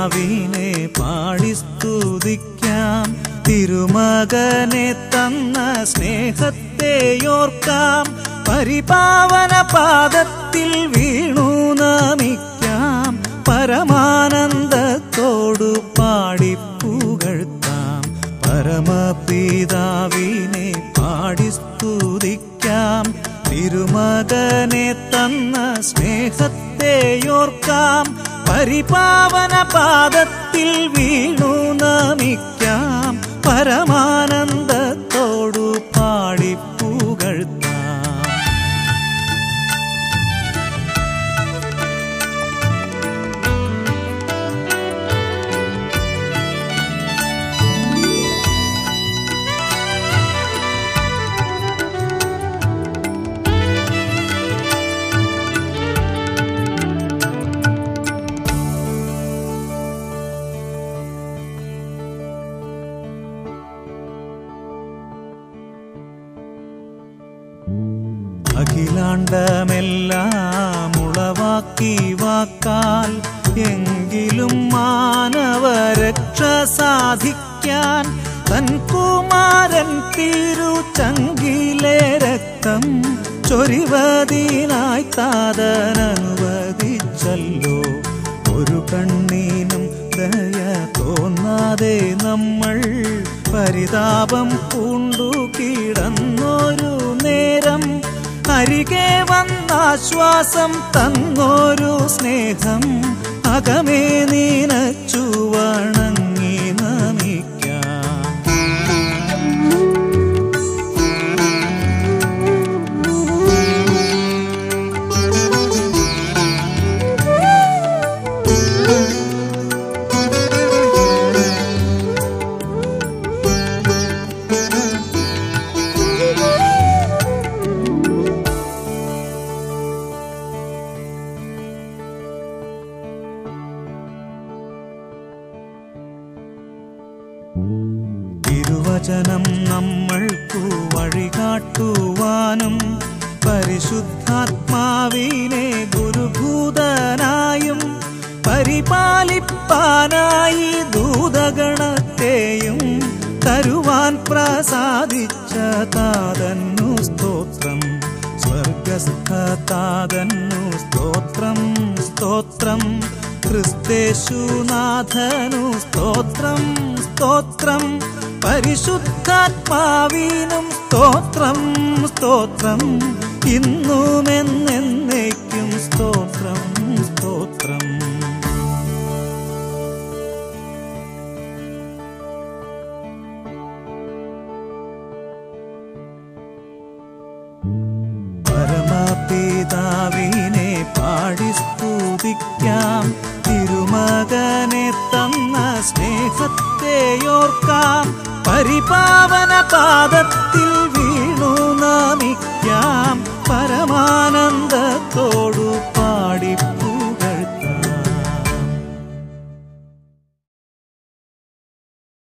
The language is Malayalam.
പിതാവിനെ പാടി സ്തുതിക്കാം തിരുമകനെ തന്ന സ്നേഹത്തെയോർക്കാം പരിപാവന പാദത്തിൽ വീണു നമിക്കാം പരമാനന്ദത്തോടു പാടി പുകഴ്ത്താം പരമപിതാവിനെ പാടി സ്തുതിക്കാം തിരുമകനെ തന്ന സ്നേഹത്തെയോർക്കാം പരിപാവന പാദത്തിൽ വീണു നമിക്കാം പരമാനന്ദത്തോടു പാടി പുകഴ്ത്താം അഖിലാണ്ടമെല്ലാം ഉളവാക്കി വാക്കാൽ എങ്കിലും മാനവരക്ഷ സാധിക്കാൻ തൻ കുമാരൻ തിരു ചങ്കിലെ രക്തം ചൊരിവതിനായി താതനനുവദിച്ചല്ലോ ഒരു കണ്ണീനും ദയ തോന്നാതെ നമ്മൾ പരിതാപം പൂണ്ടു കിടന്നൊരു നേരം അരികെ വന്നാശ്വാസം തന്നൊരു സ്നേഹം അകമേ നീനച്ചു വണങ്ങി നമിക്കാം തിരുവചനം നമ്മൾക്കു വഴികാട്ടുവാനും പരിശുദ്ധാത്മാവിനെ ഗുരുഭൂതനായും പരിപാലിപ്പാനായി ദൂതഗണത്തെയും തരുവാൻ പ്രസാദിച്ച താതന്നു സ്തോത്രം സ്വർഗസ്ഥ താതന്നു സ്തോത്രം സ്തോത്രം ക്രിസ്തേശുനാഥനു സ്തോത്രം സ്തോത്രം പരിശുദ്ധാത്മാവിനും സ്തോത്രം സ്തോത്രം ഇന്നും എന്നേക്കും സ്തോത്രം സ്തോത്രം പരമപിതാവിനെ പാടി സ്തുതിക്കാം തിരുമകനെ തന്ന സ്നേഹത്തെയോർക്കാം പരിപാവന പാദത്തിൽ വീണു നമിക്കാം പരമാനന്ദത്തോടു